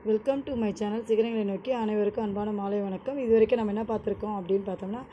welcome to my channel சிகரங்களை நோக்கி அனைவருக்கும் அன்பான மாலை வணக்கம் இது வரைக்கும் நம்ம என்ன பார்த்துருக்கோம் அப்படின்னு பார்த்தோம்னா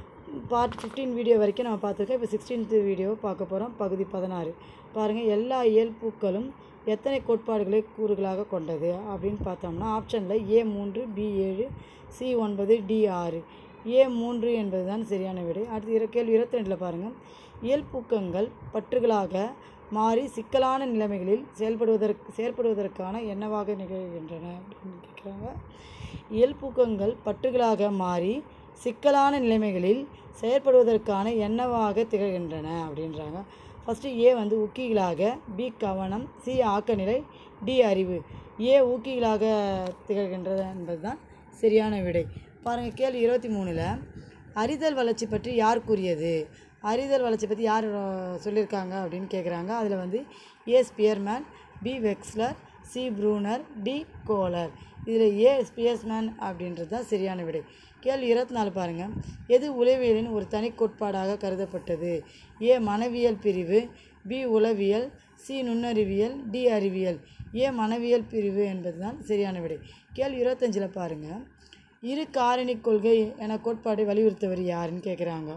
பார்ட் ஃபிஃப்டீன் வீடியோ வரைக்கும் நம்ம பார்த்துருக்கோம் இப்போ சிக்ஸ்டீன்த் வீடியோ பார்க்க போகிறோம் பகுதி பதினாறு பாருங்கள் எல்லா இயல்புக்களும் எத்தனை கோட்பாடுகளை கூறுகளாக கொண்டது அப்படின்னு பார்த்தோம்னா ஆப்ஷனில் ஏ மூன்று பி ஏழு சி ஒன்பது டி ஆறு ஏ மூன்று என்பது தான் சரியான விடை அடுத்து இர கேள்வி இருபத்தி ரெண்டில் பாருங்கள் இயல்பூக்கங்கள் பற்றுகளாக மாறி சிக்கலான நிலைமைகளில் செயல்படுவதற்கு செயற்படுவதற்கான என்னவாக நிகழ்கின்றன அப்படின்னு கேட்குறாங்க இயல்பூக்கங்கள் பற்றுகளாக மாறி சிக்கலான நிலைமைகளில் செயற்படுவதற்கான என்னவாக திகழ்கின்றன அப்படின்றாங்க ஃபஸ்ட்டு ஏ வந்து ஊக்கிகளாக பி கவனம் சி ஆக்கநிலை டி அறிவு ஏ ஊக்கிகளாக திகழ்கின்றது என்பது தான் சரியான விடை பாருங்கள் கேள்வி இருபத்தி மூணில் அறிதல் வளர்ச்சி பற்றி யார் கூறியது அறிதல் வளர்ச்சி பற்றி யார் அஹ், சொல்லியிருக்காங்க அப்படின்னு கேட்குறாங்க அதில் வந்து A Spearman B Wechsler C Bruner D Kohler இதில் ஏ ஸ்பியர்ஸ்மேன் அப்படின்றது தான் சரியான விடை கேள்வி இருபத்தி நாலு பாருங்கள் எது உளவியலின் ஒரு தனி கோட்பாடாக கருதப்பட்டது ஏ மனவியல் பிரிவு பி உளவியல் சி நுண்ணறிவியல் டி அறிவியல் ஏ மனவியல் பிரிவு என்பது தான் சரியான விடை கேள்வி இருபத்தஞ்சில் பாருங்கள் இரு காரணி கொள்கை என கோட்பாடை வலியுறுத்தவர் யாருன்னு கேட்குறாங்க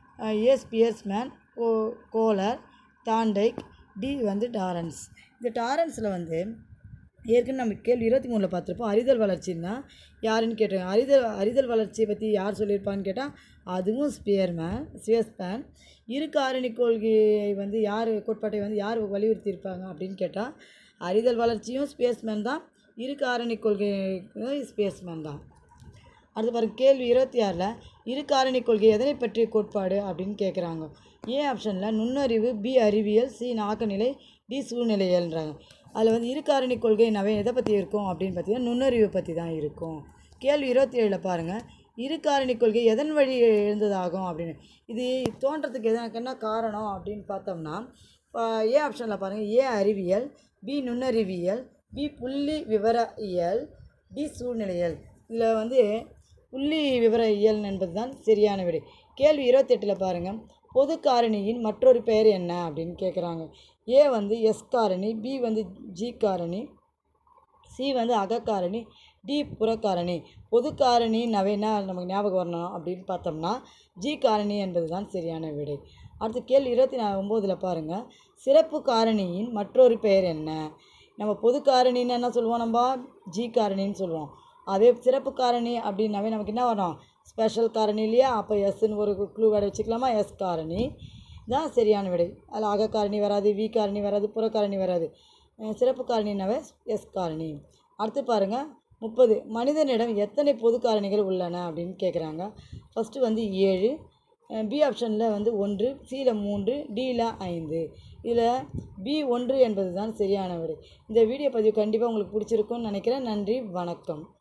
ஏ ஸ்பியர்ஸ்மேன் ஓ கோலர் தாண்டைக் டி வந்து டாரன்ஸ் இந்த டாரன்ஸில் வந்து ஏற்கனவே நம்ம கேள்வி இருபத்தி மூணில் பார்த்துருப்போம் அறிதல் வளர்ச்சின்னா யாருன்னு கேட்டிருக்காங்க அறிதல் அறிதல் வளர்ச்சியை பற்றி யார் சொல்லியிருப்பான்னு கேட்டால் அதுவும் ஸ்பியர்மேன் ஸ்பியர்ஸ்மேன் இரு காரணி கொள்கையை வந்து யார் கோட்பாட்டை வந்து யார் வலியுறுத்தியிருப்பாங்க அப்படின்னு கேட்டால் அறிதல் வளர்ச்சியும் ஸ்பேஸ்மேன் தான் இரு காரணி கொள்கை ஸ்பேஸ்மேன் தான் அடுத்து பாருங்க கேள்வி இருபத்தி ஆறில் இரு காரணி கொள்கை எதனை பற்றிய கோட்பாடு அப்படின்னு கேட்குறாங்க ஏ ஆப்ஷனில் நுண்ணறிவு பி அறிவியல் சி நாக்கநிலை டி சூழ்நிலையல்ன்றாங்க அதில் வந்து இரு காரணி கொள்கை நவே எதை பற்றி இருக்கும் அப்படின்னு பார்த்தீங்கன்னா நுண்ணறிவு பற்றி தான் இருக்கும் கேள்வி இருபத்தி ஏழில் பாருங்கள் இரு காரணி கொள்கை எதன் வழி எழுந்ததாகும் அப்படின்னு இது தோன்றதுக்கு எதற்கு என்ன காரணம் அப்படின்னு பார்த்தோம்னா இப்போ ஏ ஆப்ஷனில் பாருங்கள் ஏ அறிவியல் பி நுண்ணறிவியல் பி புள்ளி விவர இயல் டி சூழ்நிலையல் இதில் வந்து புள்ளி விவர இயல் என்பது தான் சரியான விடை கேள்வி இருபத்தெட்டில் பாருங்கள் பொது காரணியின் மற்றொரு பெயர் என்ன அப்படின்னு கேட்குறாங்க ஏ வந்து எஸ் காரணி பி வந்து ஜி காரணி சி வந்து அகக்காரணி டி புறக்காரணி பொது காரணினாவே என்ன நமக்கு ஞாபகம் வரணும் அப்படின்னு பார்த்தோம்னா ஜி காரணி என்பது தான் சரியான விடை அடுத்து கேள்வி இருபத்தி நா ஒம்போதில் பாருங்கள் சிறப்பு காரணியின் மற்றொரு பெயர் என்ன நம்ம பொது காரணின்னு என்ன சொல்லுவோம் நம்ம ஜி காரணின்னு சொல்லுவோம் அதே சிறப்பு காரணி அப்படின்னாவே நமக்கு என்ன வரும் ஸ்பெஷல் காரணி இல்லையா அப்போ எஸ்ன்னு ஒரு க்ளூ வேர்டு வச்சுக்கலாமா எஸ் காரணி தான் சரியான விடை அதில் அகக்காரணி வராது வி காரணி வராது புறக்காரணி வராது அஹ் சிறப்பு காரணினாவே எஸ் காரணி அடுத்து பாருங்கள் முப்பது மனிதனிடம் எத்தனை பொது காரணிகள் உள்ளன அப்படின்னு கேட்குறாங்க ஃபஸ்ட்டு வந்து ஏழு பி ஆப்ஷனில் வந்து ஒன்று சியில் மூன்று டியில் ஐந்து இதில் பி ஒன்று என்பது தான் சரியான விடை இந்த வீடியோ பதிவு கண்டிப்பாக உங்களுக்கு பிடிச்சிருக்கும்னு நினைக்கிறேன் நன்றி வணக்கம்